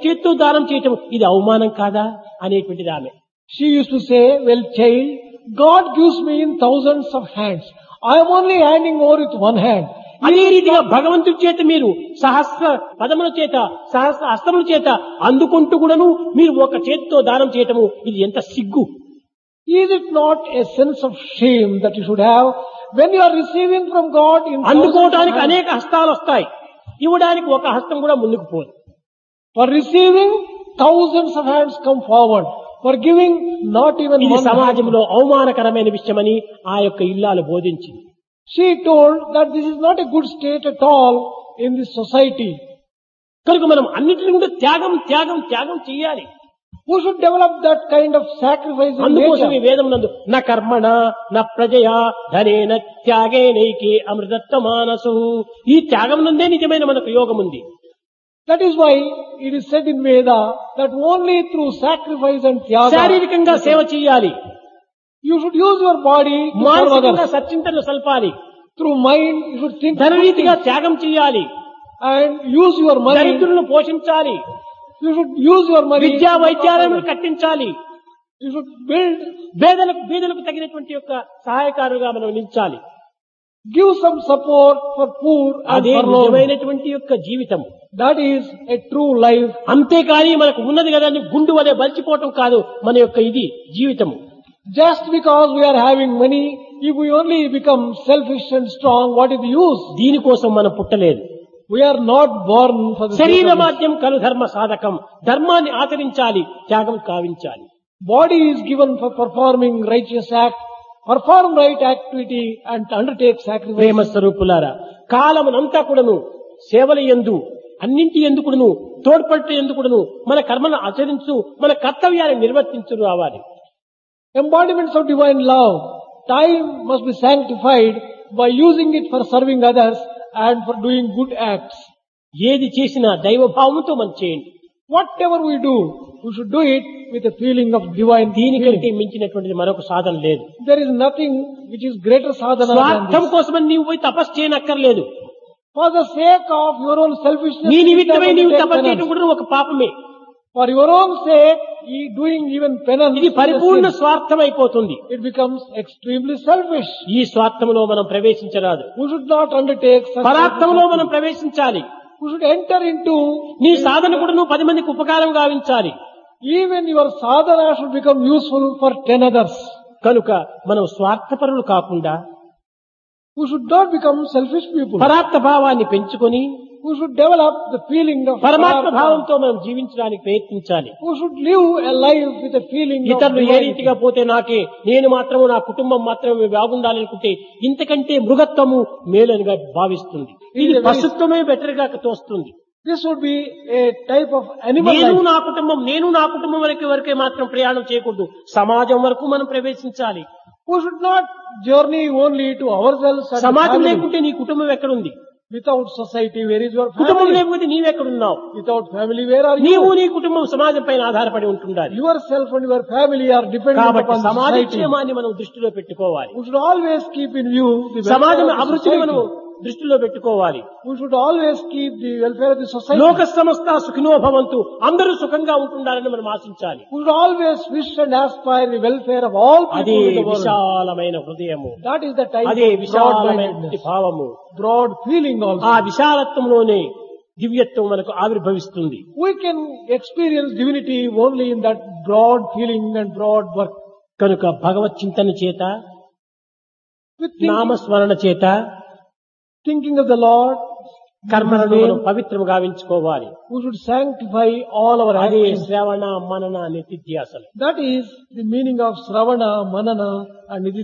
చేత్తో దానం చేయటం ఇది అవమానం కాదా అనేటువంటిది ఆమె She used to say, well child, God gives me in thousands of hands. I am only handing over with one hand. అదే రీతిగా భగవంతుడి చేత మీరు సహస్ర పదముల చేత సహస్ర అస్తముల చేత అందుకుంటూ కూడాను మీరు ఒక చేతితో దానం చేయటము ఇది ఎంత సిగ్గు Is it not a sense of shame that you should have when you are receiving from God in thousands of అందుకోవడానికి hands? అనేక హస్తాలు వస్తాయి ఇవ్వడానికి ఒక హస్తం కూడా ముందుకు పోదు For receiving, thousands of hands come forward. For giving, not even ఇది one hand. సమాజంలో అవమానకరమైన విషయమని ఆ యొక్క ఇల్లాలు బోధించింది She told that this is not a good state at all in this society. కనుక మనం అన్నిటిని కూడా త్యాగం త్యాగం త్యాగం చేయాలి Who should develop that kind of sacrifice in అందుకోసం ఈ nature? వేదం నందు నా కర్మణ నా ప్రజయా ధనేన త్యాగే నైకే అమృతత్వ మానసు ఈ త్యాగం నందే నిజమైన మనకు యోగం ఉంది That is why it is said in Veda that only through sacrifice and tyaga, శారీరకంగా సేవ చేయాలి you should use your body to serve మానసికంగా others. సచ్చింతలు సల్పాలి Through mind, you should think ధనరీతిగా త్యాగం చేయాలి and use your money. దరిద్రులను పోషించాలి You should use your money. విద్యా to వైద్యాలయములు others. కట్టించాలి You should build, పేదలకు బీదలకు తగినటువంటి యొక్క సహాయకారుగా మనం నిలిచాలి give some support for poor and అదే forlorn. నిజమైనటువంటి యొక్క జీవితం That is a true life. అంతేకాని మనకు ఉన్నది కదా అని గుండు వలె బలిచిపోవటం కాదు మన యొక్క ఇది జీవితము Just because we are having money, if we only become selfish and strong, what is the use? దీనికోసం మనం పుట్టలేదు We are not born for the sake శరీర of this. మాధ్యం కలు ధర్మ సాధకం ధర్మాన్ని ఆచరించాలి త్యాగం కావించాలి Body is given for performing righteous act, perform right activity and undertake sacrifice. ప్రేమ స్వరూపులారా కాలమునంతా కూడాను సేవల ఎందు అన్నింటి ఎందుకును తోడ్పట్ట ఎందుకును మన కర్మను ఆచరించు మన కర్తవ్యాన్ని నిర్వర్తించు రావాలి Embodiments of divine love. Time must be sanctified by using it for serving others and for doing good acts. ఏది చేసినా దైవభావంతో మనం చేయండి Whatever we do, we should do it with a feeling of divine దీనికంటే feeling. మించినటువంటిది మరొక సాధన లేదు There is nothing which is greater sadhana than స్వార్థం this. కోసమని నీవు పోయి తపస్సు చేయనక్కర్లేదు For the sake of your own selfishness, నీ you నిమిత్తమై can నీవు undertake తపస్సు penance. చేయడం కూడా ఒక పాపమే For your own sake, ye doing even penance, ఇది is a పరిపూర్ణ sin. స్వార్థం అయిపోతుంది it becomes extremely selfish. ఈ స్వార్థంలో మనం ప్రవేశించరాదు We should not undertake such పరార్థంలో మనం sacrifices. ప్రవేశించాలి We should enter into నీ సాధన కూడా నువ్వు పది మందికి ఉపకారం గావించాలి even your sadhana should become useful for ten others. కనుక మనం స్వార్థపరులు కాకుండా We should not become selfish people. పరార్థ భావాన్ని పెంచుకొని We should develop the feeling of పరమాత్మ Parartha. భావంతో మనం జీవించడానికి ప్రయత్నించాలి We should live a life with a feeling of ఇతరులు ఏ divinity. రీతిగా పోతే నాకే నేను మాత్రము నా కుటుంబం మాత్రమే బాగుండాలనుకుంటే ఇంతకంటే మృగత్వము మేలనిగా భావిస్తుంది ఇది పశుత్వమే బెటర్ గా తోస్తుంది This would be a type of animal నేను life. నా కుటుంబం నేను నా కుటుంబం వరకు వరకే మాత్రం ప్రయాణం చేయకూడదు సమాజం వరకు మనం ప్రవేశించాలి We should not journey only to ourselves and the సమాజం family. లేకుంటే నీ కుటుంబం ఎక్కడుంది Without society, where is your కుటుంబం family? లేకపోతే నీవెక్కడున్నావు Without family, where are నీవు you? నీ కుటుంబం సమాజం పైన ఆధారపడి ఉంటుండాలి Yourself and your family are dependent కాబట్టి upon సమాజ society. క్షేమాన్ని మనం దృష్టిలో పెట్టుకోవాలి We should always keep in view the సమాజం welfare of the అభివృద్ధిని మనం society. దృష్టిలో పెట్టుకోవాలి We should always keep the welfare of the society. లోక సంస్థ సుఖినో భవంతు అందరూ సుఖంగా ఉంటుండాలని మనం ఆశించాలి We should always wish and aspire the welfare of all అదే people in the world. విశాలమైన హృదయము That is the type అదే of విశాలమైన broad-mindedness, భావము broad feeling also. ఆ విశాలత్వంలోనే దివ్యత్వం మనకు ఆవిర్భవిస్తుంది We can experience divinity only in that broad feeling and broad work. కనుక భగవత్ చింతన చేత With thinking, నామస్మరణ చేత thinking of the Lord, కర్మలను మనం పవిత్రము గావించుకోవాలి we should sanctify all our అదే actions. శ్రవణ మనన నిత్యాసలు That is the meaning of Sravana, Manana and